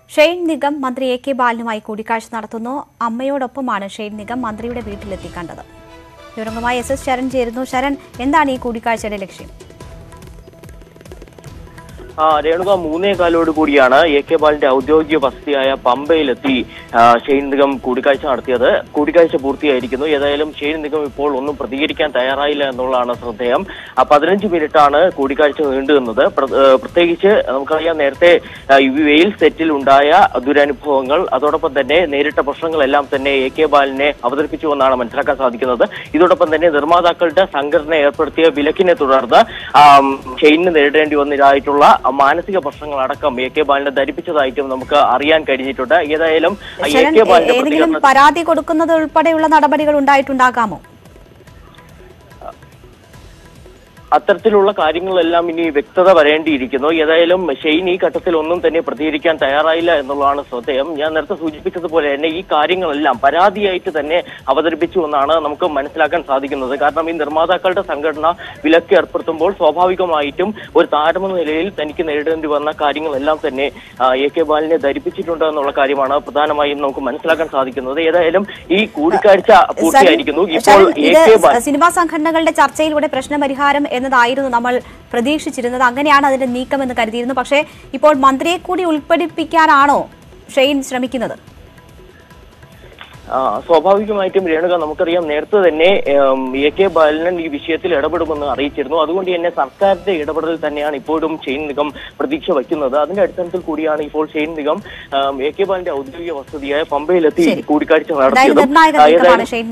Shane Nigam മന്ത്രി A K ബാലനുമായി കൂടിക്കാഴ്ച നടത്തുന്നു അമ്മയോടൊപ്പമാണ് ഷെയ്ൻ നിഗം മന്ത്രിയുടെ വീട്ടിലെത്തി കണ്ടത് വിവരങ്ങളുമായി എസ് എസ് ശരൺ ചേരുന്നു ശരൺ എന്താണ് ഈ കൂടിക്കാഴ്ചയുടെ ലക്ഷ്യം ആ രേണുക മൂന്നേ കാലോട് കൂടിയാണ് എ കെ ബാലിന്റെ ഔദ്യോഗിക വസതിയായ പമ്പയിലെത്തി ആ, ഷെയ്ൻ നിഗം കൂടിക്കാഴ്ച നടത്തിയത് കൂടിക്കാഴ്ച പൂർത്തിയായിരിക്കുന്നു ഏതായാലും ഷെയ്ൻ നിഗം ഇപ്പോൾ ഒന്നും പ്രതികരിക്കാൻ തയ്യാറായില്ല എന്നുള്ളതാണ് ശ്രദ്ധേയം ആ, പതിനഞ്ച് മിനിറ്റാണ് കൂടിക്കാഴ്ച നീണ്ടു നിന്നത് പ്ര- ഏ, പ്രത്യേകിച്ച് നമുക്കറിയാം നേരത്തെ ആ, യു വെയിൽ സെറ്റിൽ ഉണ്ടായ ദുരനുഭവങ്ങൾ അതോടൊപ്പം തന്നെ നേരിട്ട പ്രശ്നങ്ങളെല്ലാം തന്നെ എ കെ ബാലിനെ അവതരിപ്പിച്ചുവെന്നാണ് മനസ്സിലാക്കാൻ സാധിക്കുന്നത് ഇതോടൊപ്പം തന്നെ നിർമ്മാതാക്കളുടെ സംഘടന ഏർപ്പെടുത്തിയ വിലക്കിനെ തുടർന്ന് ആം, ഷെയ്നിന് നേരിടേണ്ടി വന്നതായിട്ടുള്ള മാനസിക പ്രശ്നങ്ങളടക്കം എ കെ ബാലിനെ ധരിപ്പിച്ചതായിട്ടും നമുക്ക് അറിയാൻ കഴിഞ്ഞിട്ടുണ്ട് ഏതായാലും എ ശരൺ കെ ഏ- ബാലിന്റെ ഏതെങ്കിലും പ്രതികരണ പരാതി കൊടുക്കുന്നത് ഉൾപ്പെടെയുള്ള നടപടികൾ ഉണ്ടായിട്ടുണ്ടാകാമോ അത്തരത്തിലുള്ള കാര്യങ്ങളെല്ലാം ഇനി വ്യക്തത വരേണ്ടിയിരിക്കുന്നു ഏതായാലും ഷെയ്ൻ ഈ ഘട്ടത്തിൽ ഒന്നും തന്നെ പ്രതികരിക്കാൻ തയ്യാറായില്ല എന്നുള്ളതാണ് ശ്രദ്ധേയം ഞാൻ നേരത്തെ സൂചിപ്പിച്ചതുപോലെ തന്നെ ഈ കാര്യങ്ങളെല്ലാം പരാതിയായിട്ട് തന്നെ അവതരിപ്പിച്ചു എന്നാണ് നമുക്ക് മനസ്സിലാക്കാൻ സാധിക്കുന്നത് കാരണം ഈ നിർമ്മാതാക്കളുടെ സംഘടന വിലക്ക് ഏർപ്പെടുത്തുമ്പോൾ സ്വാഭാവികമായിട്ടും ഒരു താരമെന്ന നിലയിൽ തനിക്ക് നേരിടേണ്ടി വന്ന കാര്യങ്ങളെല്ലാം തന്നെ ആ, എ കെ ബാലിനെ ധരിപ്പിച്ചിട്ടുണ്ട് എന്നുള്ള കാര്യമാണ് പ്രധാനമായും നമുക്ക് മനസ്സിലാക്കാൻ സാധിക്കുന്നത് ഏതായാലും ഈ കൂടിക്കാഴ്ച പൂർത്തിയായിരിക്കുന്നു ഇപ്പോൾ ശരൺ, എ ഇത് കെ ബാൽ സിനിമാ സംഘടനകളുടെ ചർച്ചയിലൂടെ പ്രശ്നപരിഹാരം എന്നതായിരുന്നു നമ്മൾ പ്രതീക്ഷിച്ചിരുന്നത് അങ്ങനെയാണ് അതിന്റെ നീക്കം എന്ന് കരുതിയിരുന്നു പക്ഷേ ഇപ്പോൾ മന്ത്രിയെ കൂടി ഉൾപ്പെടുപ്പിക്കാനാണോ ഷെയ്ൻ ശ്രമിക്കുന്നത് ആ, സ്വാഭാവികമായിട്ടും രേണുക നമുക്കറിയാം നേരത്തെ തന്നെ ഉം, എ കെ ബാലൻ ഈ വിഷയത്തിൽ ഇടപെടുമെന്ന് അറിയിച്ചിരുന്നു അതുകൊണ്ട് തന്നെ സർക്കാരിന്റെ ഇടപെടൽ തന്നെയാണ് ഇപ്പോഴും ഷെയ്ൻ നിഗം പ്രതീക്ഷ വയ്ക്കുന്നത് അതിന്റെ അടിസ്ഥാനത്തിൽ കൂടിയാണ് ഇപ്പോൾ ഷെയ്ൻ നിഗം ഉം, എ കെ ബാലന്റെ ഔദ്യോഗിക വസതിയായ പമ്പയിലെത്തി ശരി. കൂടിക്കാഴ്ച എന്തായാലും നടത്തിയതും നിർണായക ആ, നീക്കമാണ് ഏതായാലും ഷെയ്ൻ